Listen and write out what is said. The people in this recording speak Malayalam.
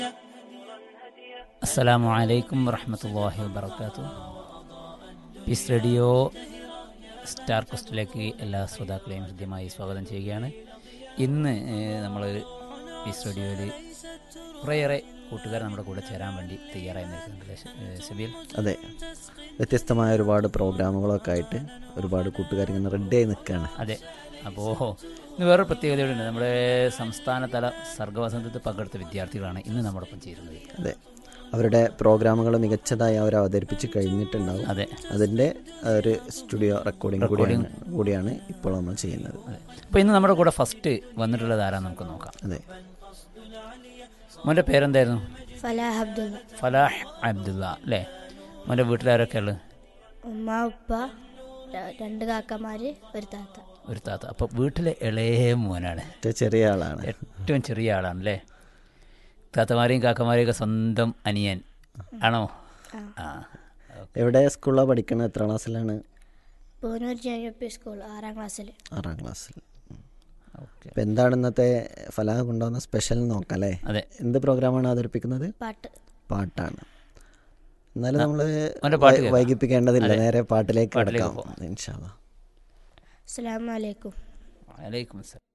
അസ്സലാമു അലൈക്കും വറഹമത്തല്ലാഹി വബർക്കാത്തു പീസ് റേഡിയോ സ്റ്റാർ ക്വസ്റ്റിലേക്ക് എല്ലാ ശ്രോതാക്കളെയും ഹൃദ്യമായി സ്വാഗതം ചെയ്യുകയാണ് ഇന്ന് നമ്മൾ പീസ് റേഡിയോയിൽ കുറേയേറെ കൂട്ടുകാർ നമ്മുടെ കൂടെ ചേരാൻ വേണ്ടി തയ്യാറായി നിൽക്കുന്നുണ്ട് സബീൽ അതെ വ്യത്യസ്തമായ ഒരുപാട് പ്രോഗ്രാമുകളൊക്കെ ആയിട്ട് ഒരുപാട് കൂട്ടുകാർ ഇങ്ങനെ റെഡിയായി നിൽക്കുകയാണ് അതെ അപ്പോൾ ഇന്ന് വേറൊരു പ്രത്യേകതയുണ്ട് നമ്മുടെ സംസ്ഥാനതല സർഗവസന്തത്തിൽ പങ്കെടുത്ത വിദ്യാർത്ഥികളാണ് ഇന്ന് നമ്മോടൊപ്പം ചേരുന്നത് അതെ അവരുടെ പ്രോഗ്രാമുകൾ മികച്ചതായി അവർ അവതരിപ്പിച്ച് കഴിഞ്ഞിട്ടുണ്ടാവും അതെ അതിൻ്റെ ഒരു സ്റ്റുഡിയോ റെക്കോർഡിംഗ് കൂടിയാണ് കൂടിയാണ് ഇപ്പോൾ നമ്മൾ ചെയ്യുന്നത് അതെ അപ്പോൾ ഇന്ന് നമ്മുടെ കൂടെ ഫസ്റ്റ് വന്നിട്ടുള്ളത് ആരാന്ന് നമുക്ക് നോക്കാം അതെ മോൻ്റെ പേരെന്തായിരുന്നു ഫലാഹ് അബ്ദുള്ള ഫലാഹ് അബ്ദുള്ള അല്ലേ മോൻ്റെ വീട്ടിലാരൊക്കെ ഉള്ളത് ഉമ്മ ഉപ്പ ര- രണ്ട് കാക്കമാര് ഒരു താത്ത ഒരു താത്ത അപ്പോൾ വീട്ടിലെ ഇളയ മോനാണ് ഏറ്റവും ചെറിയ ആളാണ് ഏറ്റവും ചെറിയ ആളാണ് അല്ലേ താത്തമാരെയും കാക്കമാരെയും ഒക്കെ സ്വന്തം അനിയൻ ആണോ ആ എവിടെ സ്കൂളിലാണ് പഠിക്കുന്നത് എത്ര ക്ലാസ്സിലാണ് Poonoor J U P school ആറാം ക്ലാസ്സിൽ ആറാം ക്ലാസ്സിൽ ഓക്കെ അപ്പം എന്താണ് ഇന്നത്തെ ഫലാഹ് കൊണ്ടുവന്ന സ്പെഷ്യൽ നോക്കാം അല്ലേ അതെ എന്ത് പ്രോഗ്രാമാണ് അവതരിപ്പിക്കുന്നത് പാട്ട് പാട്ടാണ് എന്നാലും നമ്മൾ അവൻ്റെ പാട്ട് കേൾക്കാം. വൈകിപ്പിക്കേണ്ടതില്ല നേരെ പാട്ടിലേക്ക് പാട്ടിലേക്ക് കിടക്കാം ഇൻഷാല്ലാ അസ്സാം വലൈക്കും വലൈക്കും അസ്സലാം